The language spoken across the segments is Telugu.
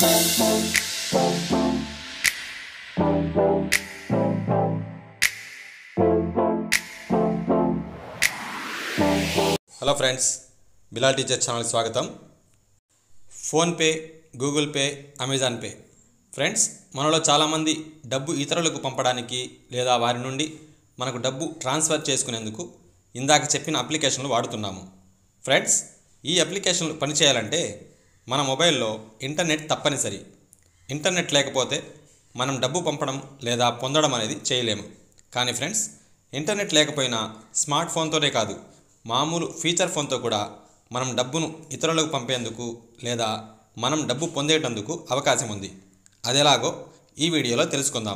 హలో ఫ్రెండ్స్ బిలాల్ టీచర్ ఛానల్కి స్వాగతం PhonePe Google Pay Amazon Pay friends మనలో చాలామంది డబ్బు ఇతరులకు పంపడానికి లేదా వారి నుండి మనకు డబ్బు ట్రాన్స్ఫర్ చేసుకునేందుకు ఇందాక చెప్పిన అప్లికేషన్లు వాడుతున్నాము ఫ్రెండ్స్ ఈ అప్లికేషన్లు పనిచేయాలంటే మన మొబైల్లో ఇంటర్నెట్ తప్పనిసరి ఇంటర్నెట్ లేకపోతే మనం డబ్బు పంపడం లేదా పొందడం అనేది చేయలేము కానీ ఫ్రెండ్స్ ఇంటర్నెట్ లేకపోయినా స్మార్ట్ ఫోన్తోనే కాదు మామూలు ఫీచర్ ఫోన్తో కూడా మనం డబ్బును ఇతరులకు పంపేందుకు లేదా మనం డబ్బు పొందేటందుకు అవకాశం ఉంది అదెలాగో ఈ వీడియోలో తెలుసుకుందాం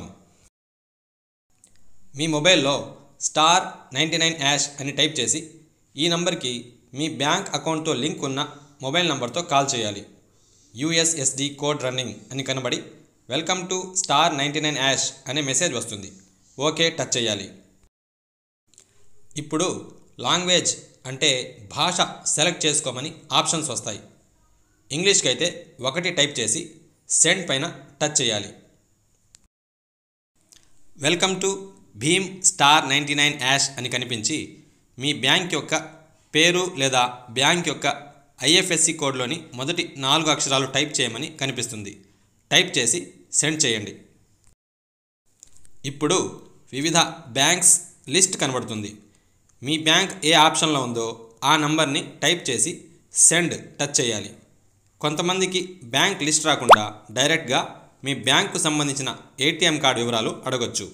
మీ మొబైల్లో స్టార్ నైంటీ నైన్ యాష్ అని టైప్ చేసి ఈ నంబర్కి మీ బ్యాంక్ అకౌంట్తో లింక్ ఉన్న మొబైల్ నంబర్తో కాల్ చేయాలి యుఎస్ఎస్డి కోడ్ రన్నింగ్ అని కనబడి welcome to star ninety nine hash అనే మెసేజ్ వస్తుంది ఓకే టచ్ చేయాలి ఇప్పుడు లాంగ్వేజ్ అంటే భాష సెలెక్ట్ చేసుకోమని ఆప్షన్స్ వస్తాయి ఇంగ్లీష్కి అయితే ఒకటి టైప్ చేసి సెండ్ పైన టచ్ చేయాలి వెల్కమ్ టు భీమ్ స్టార్ నైంటీ నైన్ యాష్ అని కనిపించి మీ బ్యాంక్ యొక్క పేరు లేదా బ్యాంక్ యొక్క ఐఎఫ్ఎస్సి కోడ్లోని మొదటి నాలుగు అక్షరాలు టైప్ చేయమని కనిపిస్తుంది టైప్ చేసి సెండ్ చేయండి ఇప్పుడు వివిధ బ్యాంక్స్ లిస్ట్ కనబడుతుంది మీ బ్యాంక్ ఏ ఆప్షన్లో ఉందో ఆ నంబర్ని టైప్ చేసి సెండ్ టచ్ చేయాలి కొంతమందికి బ్యాంక్ లిస్ట్ రాకుండా డైరెక్ట్గా మీ బ్యాంకు సంబంధించిన ఏటీఎం కార్డు వివరాలు అడగొచ్చు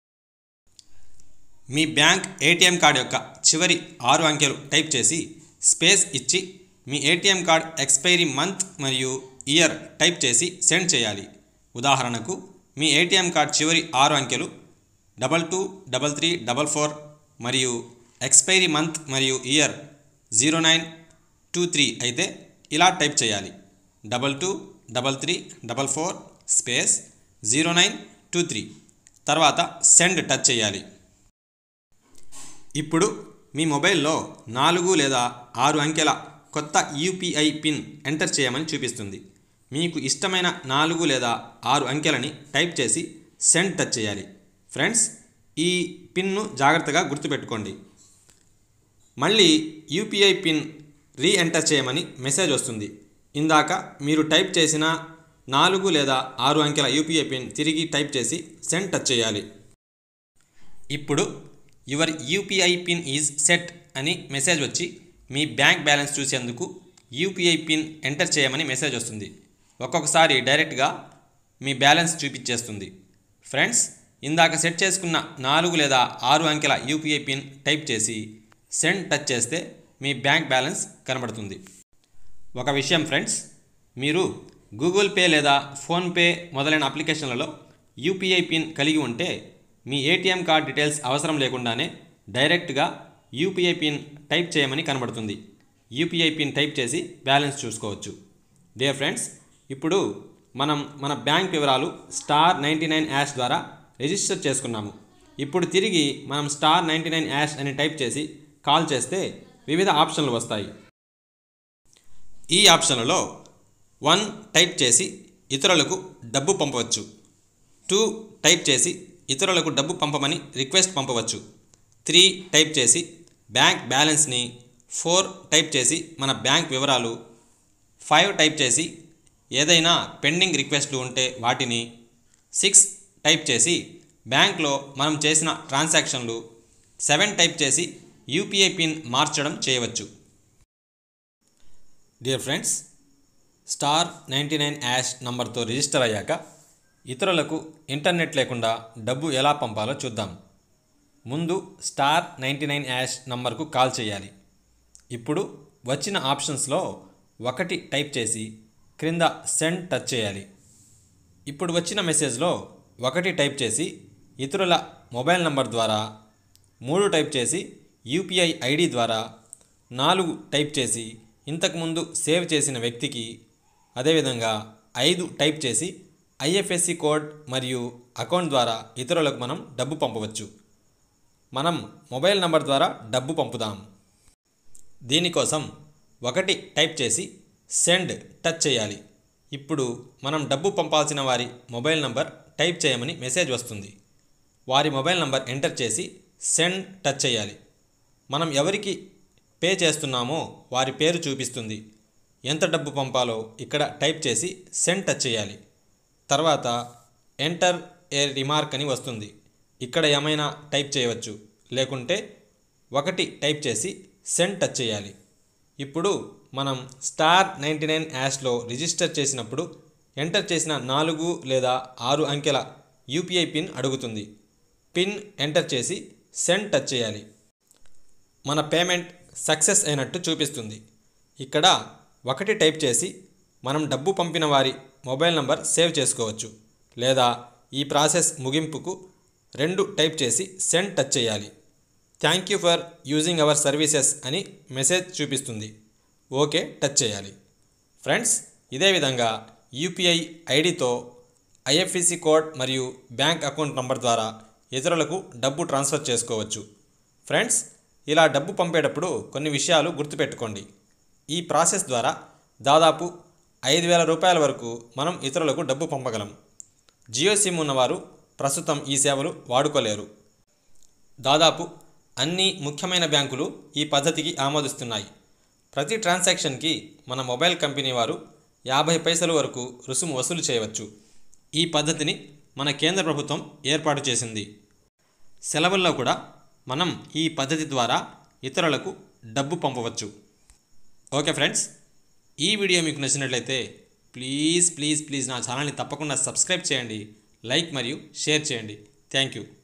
మీ బ్యాంక్ ఏటీఎం కార్డు యొక్క చివరి ఆరు అంకెలు టైప్ చేసి స్పేస్ ఇచ్చి మీ ఏటీఎం కార్డ్ ఎక్స్పైరీ మంత్ మరియు ఇయర్ టైప్ చేసి సెండ్ చేయాలి ఉదాహరణకు మీ ఏటీఎం కార్డ్ చివరి ఆరు అంకెలు double two double three double four మరియు ఎక్స్పైరీ మంత్ మరియు year zero nine two three అయితే ఇలా టైప్ చేయాలి double two double three double four space zero nine two three తర్వాత సెండ్ టచ్ చేయాలి ఇప్పుడు మీ మొబైల్లో నాలుగు లేదా ఆరు అంకెల కొత్త యూపీఐ పిన్ ఎంటర్ చేయమని చూపిస్తుంది మీకు ఇష్టమైన నాలుగు లేదా ఆరు అంకెలని టైప్ చేసి సెండ్ టచ్ చేయాలి ఫ్రెండ్స్ ఈ పిన్ను జాగ్రత్తగా గుర్తుపెట్టుకోండి మళ్ళీ యూపీఐ పిన్ రీ ఎంటర్ చేయమని మెసేజ్ వస్తుంది ఇందాక మీరు టైప్ చేసిన నాలుగు లేదా ఆరు అంకెల యూపీఐ పిన్ తిరిగి టైప్ చేసి సెండ్ టచ్ చేయాలి ఇప్పుడు your UPI pin is set అని మెసేజ్ వచ్చి మీ బ్యాంక్ బ్యాలెన్స్ చూసేందుకు యూపీఐ పిన్ ఎంటర్ చేయమని మెసేజ్ వస్తుంది ఒక్కొక్కసారి డైరెక్ట్గా మీ బ్యాలెన్స్ చూపించేస్తుంది ఫ్రెండ్స్ ఇందాక సెట్ చేసుకున్న నాలుగు లేదా ఆరు అంకెల యూపీఐ పిన్ టైప్ చేసి సెండ్ టచ్ చేస్తే మీ బ్యాంక్ బ్యాలెన్స్ కనబడుతుంది ఒక విషయం ఫ్రెండ్స్ మీరు గూగుల్ పే లేదా ఫోన్పే మొదలైన అప్లికేషన్లలో యూపీఐ పిన్ కలిగి ఉంటే మీ ఏటీఎం కార్డ్ డీటెయిల్స్ అవసరం లేకుండానే డైరెక్ట్గా యూపీఐ పిన్ టైప్ చేయమని కనబడుతుంది యూపీఐ పిన్ టైప్ చేసి బ్యాలెన్స్ చూసుకోవచ్చు డియర్ ఫ్రెండ్స్ ఇప్పుడు మనం మన బ్యాంక్ వివరాలు స్టార్ నైంటీ నైన్ యాష్ ద్వారా రిజిస్టర్ చేసుకున్నాము ఇప్పుడు తిరిగి మనం స్టార్ నైంటీ నైన్ యాష్ అని టైప్ చేసి కాల్ చేస్తే వివిధ ఆప్షన్లు వస్తాయి ఈ ఆప్షన్లలో వన్ టైప్ చేసి ఇతరులకు డబ్బు పంపవచ్చు టూ టైప్ చేసి ఇతరులకు డబ్బు పంపమని రిక్వెస్ట్ పంపవచ్చు త్రీ టైప్ చేసి బ్యాంక్ బ్యాలెన్స్ని ఫోర్ టైప్ చేసి మన బ్యాంక్ వివరాలు ఫైవ్ టైప్ చేసి ఏదైనా పెండింగ్ రిక్వెస్ట్లు ఉంటే వాటిని సిక్స్ టైప్ చేసి బ్యాంక్లో మనం చేసిన ట్రాన్సాక్షన్లు సెవెన్ టైప్ చేసి యూపీఐ పిన్ మార్చడం చేయవచ్చు dear friends star ninety nine hash నంబర్తో రిజిస్టర్ అయ్యాక ఇతరులకు ఇంటర్నెట్ లేకుండా డబ్బు ఎలా పంపాలో చూద్దాం ముందు స్టార్ నైంటీ నైన్ యాష్ నంబర్కు కాల్ చేయాలి ఇప్పుడు వచ్చిన ఆప్షన్స్లో ఒకటి టైప్ చేసి క్రింద సెండ్ టచ్ చేయాలి ఇప్పుడు వచ్చిన మెసేజ్లో ఒకటి టైప్ చేసి ఇతరుల మొబైల్ నంబర్ ద్వారా మూడు టైప్ చేసి యూపీఐ ఐడి ద్వారా నాలుగు టైప్ చేసి ఇంతకుముందు సేవ్ చేసిన వ్యక్తికి అదేవిధంగా ఐదు టైప్ చేసి ఐఎఫ్ఎస్సి కోడ్ మరియు అకౌంట్ ద్వారా ఇతరులకు మనం డబ్బు పంపవచ్చు మనం మొబైల్ నంబర్ ద్వారా డబ్బు పంపుదాం దీనికోసం ఒకటి టైప్ చేసి సెండ్ టచ్ చేయాలి ఇప్పుడు మనం డబ్బు పంపాల్సిన వారి మొబైల్ నంబర్ టైప్ చేయమని మెసేజ్ వస్తుంది వారి మొబైల్ నంబర్ ఎంటర్ చేసి సెండ్ టచ్ చేయాలి మనం ఎవరికి పే చేస్తున్నామో వారి పేరు చూపిస్తుంది ఎంత డబ్బు పంపాలో ఇక్కడ టైప్ చేసి సెండ్ టచ్ చేయాలి తర్వాత ఎంటర్ ఏ రిమార్క్ అని వస్తుంది ఇక్కడ ఏమైనా టైప్ చేయవచ్చు లేకుంటే ఒకటి టైప్ చేసి సెండ్ టచ్ చేయాలి ఇప్పుడు మనం స్టార్ నైంటీ నైన్ యాష్లో రిజిస్టర్ చేసినప్పుడు ఎంటర్ చేసిన నాలుగు లేదా ఆరు అంకెల యూపీఐ పిన్ అడుగుతుంది పిన్ ఎంటర్ చేసి సెండ్ టచ్ చేయాలి మన పేమెంట్ సక్సెస్ అయినట్టు చూపిస్తుంది ఇక్కడ ఒకటి టైప్ చేసి మనం డబ్బు పంపిన వారి మొబైల్ నంబర్ సేవ్ చేసుకోవచ్చు లేదా ఈ ప్రాసెస్ ముగింపుకు రెండు టైప్ చేసి సెండ్ టచ్ చేయాలి thank you for using our services అని మెసేజ్ చూపిస్తుంది ఓకే టచ్ చేయాలి ఫ్రెండ్స్ ఇదే విధంగా యూపీఐ ఐడితో ఐఎఫ్ఎస్సి కోడ్ మరియు బ్యాంక్ అకౌంట్ నంబర్ ద్వారా ఇతరులకు డబ్బు ట్రాన్స్ఫర్ చేసుకోవచ్చు ఫ్రెండ్స్ ఇలా డబ్బు పంపేటప్పుడు కొన్ని విషయాలు గుర్తుపెట్టుకోండి ఈ ప్రాసెస్ ద్వారా దాదాపు ఐదు వేల రూపాయల వరకు మనం ఇతరులకు డబ్బు పంపగలం జియో సిమ్ ఉన్నవారు ప్రస్తుతం ఈ సేవలు వాడుకోలేరు దాదాపు అన్ని ముఖ్యమైన బ్యాంకులు ఈ పద్ధతికి ఆమోదిస్తున్నాయి ప్రతి ట్రాన్సాక్షన్కి మన మొబైల్ కంపెనీ వారు యాభై పైసల వరకు రుసుము వసూలు చేయవచ్చు ఈ పద్ధతిని మన కేంద్ర ప్రభుత్వం ఏర్పాటు చేసింది సెలవుల్లో కూడా మనం ఈ పద్ధతి ద్వారా ఇతరులకు డబ్బు పంపవచ్చు ఓకే ఫ్రెండ్స్ ఈ వీడియో మీకు నచ్చినట్లయితే ప్లీజ్ ప్లీజ్ ప్లీజ్ నా ఛానల్ని తప్పకుండా సబ్స్క్రైబ్ చేయండి లైక్ మరియు షేర్ చేయండి థ్యాంక్ యూ